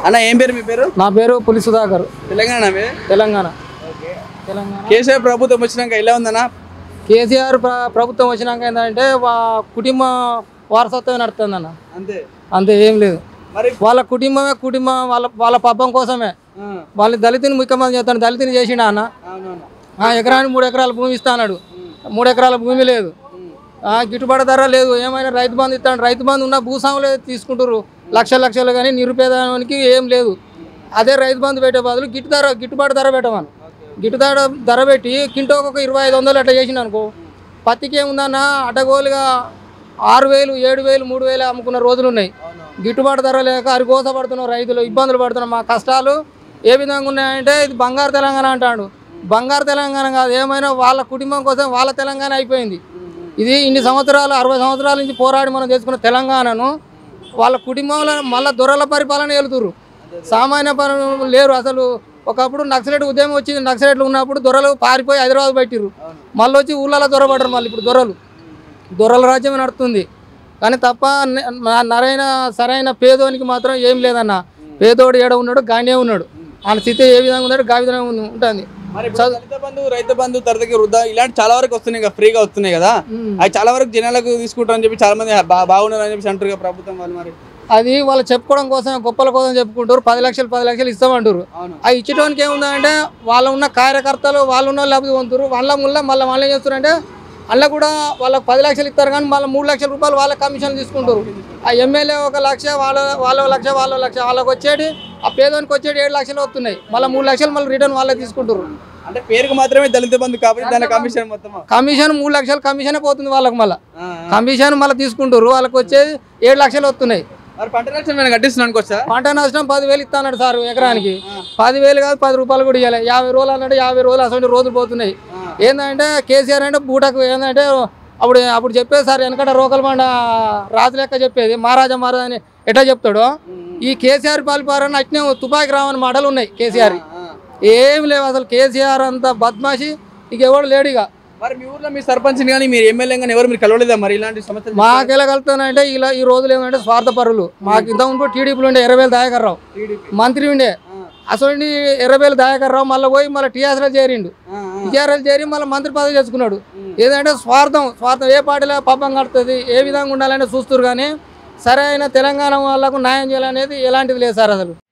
అన్న ఏం పేరు మీ పేరు నా పేరు పులి సుధాకర్ తెలంగాణ తెలంగాణ తెలంగాణ కేసీఆర్ ప్రభుత్వం వచ్చినాక ఎలా ఉందన్న కేసీఆర్ ప్ర- ప్రభుత్వం వచ్చినాక ఏంటంటే వా కుటుంబ వారసత్వం నడుతుందన్న అంతే అంతే ఏం లేదు మరి వాళ్ళ కుటుంబమే కుటుంబం వాళ్ళ వాళ్ళ పబ్బం కోసమే ఆ, వాళ్ళ దళితుని ముఖ్యమంత్రి చేస్తాను దళితుని చేసిండ అన్న అవునవును ఆ ఎకరానికి మూడు ఎకరాల భూమి ఇస్తా అన్నాడు మూడు ఎకరాల భూమి లేదు ఆ గిట్టుబాటు ధర లేదు ఏమైనా రైతు బంధు ఇస్తాడు రైతు బంధు ఉన్న భూస్వాములే తీసుకుంటారు లక్ష లక్షలు కానీ నిరుపేదానికి ఏం లేదు అదే రైతు బంధు పెట్టే బదులు గిట్టు ధర గిట్టుబాటు ధర పెట్టమను గిట్టు ధర ధర పెట్టి కింటోకి ఒక ఇరవై ఐదు వందలు అట్లా చేసిన అనుకో పత్తికి ఏముందన్న అడ్డగోలుగా ఆరు వేలు ఏడు వేలు మూడు వేలు అమ్ముకున్న రోజులు ఉన్నాయి గిట్టుబాటు ధర లేక అరికోస పడుతున్నారు రైతులు ఇబ్బందులు పడుతున్నారు మా కష్టాలు ఏ విధంగా ఉన్నాయంటే ఇది బంగారు తెలంగాణ అంటాడు బంగారు తెలంగాణ కాదు ఏమైనా వాళ్ళ కుటుంబం కోసం వాళ్ళ తెలంగాణ అయిపోయింది ఇది ఇన్ని సంవత్సరాలు అరవై సంవత్సరాల నుంచి పోరాడి మనం చేసుకున్న తెలంగాణను వాళ్ళ కుటుంబంలో మళ్ళీ దొరల పరిపాలన వెళ్తురు సామాన్య పనులు లేరు అసలు ఒకప్పుడు నక్సలెట్ ఉద్యమం వచ్చింది నక్సలెట్లు ఉన్నప్పుడు దొరలు పారిపోయి హైదరాబాద్ పెట్టిరు మళ్ళీ వచ్చి ఊళ్ళలో దొరబడరు మళ్ళీ ఇప్పుడు దొరలు దొరల రాజ్యం నడుస్తుంది కానీ తప్ప న- న- నరైన సరైన పేదోనికి మాత్రం ఏం లేదన్న పేదోడు ఏడ ఉన్నాడు గానే ఉన్నాడు ఆయన స్థితి ఏ విధంగా ఉన్నాడు గా విధంగా ఉంది- ఉంటుంది మరి ఇప్పుడు దళిత బంధు రైతు బంధు తరగతి వృద్ధా ఇలాంటి చాలా వరకు వస్తున్నాయి కదా ఫ్రీగా వస్తున్నాయి కదా అవి చాలా వరకు జనాలకు తీసుకుంటారని చెప్పి చాలా మంది బా- బాగున్నారు అని చెప్పి అంటారు కదా ప్రభుత్వం వాళ్ళు మరి అది వాళ్ళు చెప్పుకోవడం కోసం గొప్పల కోసం చెప్పుకుంటారు పది లక్షలు పది లక్షలు ఇస్తామంటారు అవును ఆ ఇచ్చడానికి ఏముందంటే వాళ్ళ ఉన్న కార్యకర్తలు వాళ్ళు ఉన్న లబ్ధి పొందుతారు వాళ్ళ ముళ్ళ మళ్ళీ వాళ్ళు ఏం చేస్తారంటే అలా కూడా వాళ్ళకి పది లక్షలు ఇస్తారు కానీ మళ్ళీ మూడు లక్షల రూపాయలు వాళ్ళ కమిషన్ తీసుకుంటారు ఆ ఎమ్మెల్యే ఒక లక్ష వాళ్ళ వాళ్ళ ఒక లక్ష వాళ్ళ ఒక లక్ష వాళ్ళకి వచ్చేది ఆ పేదోనికి వచ్చేది ఏడు లక్షలు వస్తున్నాయి మళ్ళీ మూడు లక్షలు మళ్ళీ రిటర్న్ వాళ్ళే తీసుకుంటారు అంటే పేరుకు మాత్రమే దళిత బంధు కాబట్టి దాని కమిషన్ మొత్తం కమిషన్ మూడు లక్షలు కమిషనే పోతుంది వాళ్ళకి మళ్ళీ ఆ, ఆ. కమిషన్ మళ్ళీ తీసుకుంటారు వాళ్ళకి వచ్చేది ఏడు లక్షలు వస్తున్నాయి మరి పంట నష్టం ఏమైనా కట్టిస్తున్నాను అనుకోవచ్చా పంట నష్టం పదివేలు ఇస్తాడు సార్ ఎకరానికి పదివేలు కాదు పది రూపాయలు కూడా ఇవ్వాలి యాభై రోజులు అన్నాడు యాభై రోజులు అసలు రోజులు పోతున్నాయి ఏంటంటే కేసీఆర్ అంటే బూటకు ఏంటంటే అప్పుడు అప్పుడు చెప్పేది సార్ వెనకట రోకల బండ రాజు లెక్క చెప్పేది మహారాజా మహారాజా అని ఎట్లా చెప్తాడో ఈ కేసీఆర్ పాలిపారని అట్నే తుపాకి రావని మాటలు ఉన్నాయి కేసీఆర్ ఏం లేవు అసలు కేసీఆర్ అంత బద్మాషి ఇక ఎవడు లేడు ఇక మరి మీ ఊర్లో మీ సర్పంచ్ కానీ మీరు ఎమ్మెల్యే కానీ ఎవరు మీరు కలవలేదా మరి ఇలాంటి సమస్యలు మాకు ఎలా కలుగుతానంటే ఇలా ఈ రోజులు ఏమంటే స్వార్థపరులు మాకు ఇంత ఉంటూ టీడీపీలో ఉండే ఎర్రవేలు దయాకర్ రావు మంత్రి ఉండే అసలు ఎర్రవేలు దయాకర్ రావు మళ్ళీ పోయి మళ్ళీ టీఆర్ఎస్లో చేరిండు టీఆర్ఎస్ చేరి మళ్ళీ మంత్రి పదవి చేసుకున్నాడు ఏదంటే స్వార్థం స్వార్థం ఏ పార్టీలో పబ్బం కడుతుంది ఏ విధంగా ఉండాలని చూస్తారు కానీ సరైన తెలంగాణ వాళ్ళకు న్యాయం చేయాలనేది ఎలాంటిది లేదు సార్ అసలు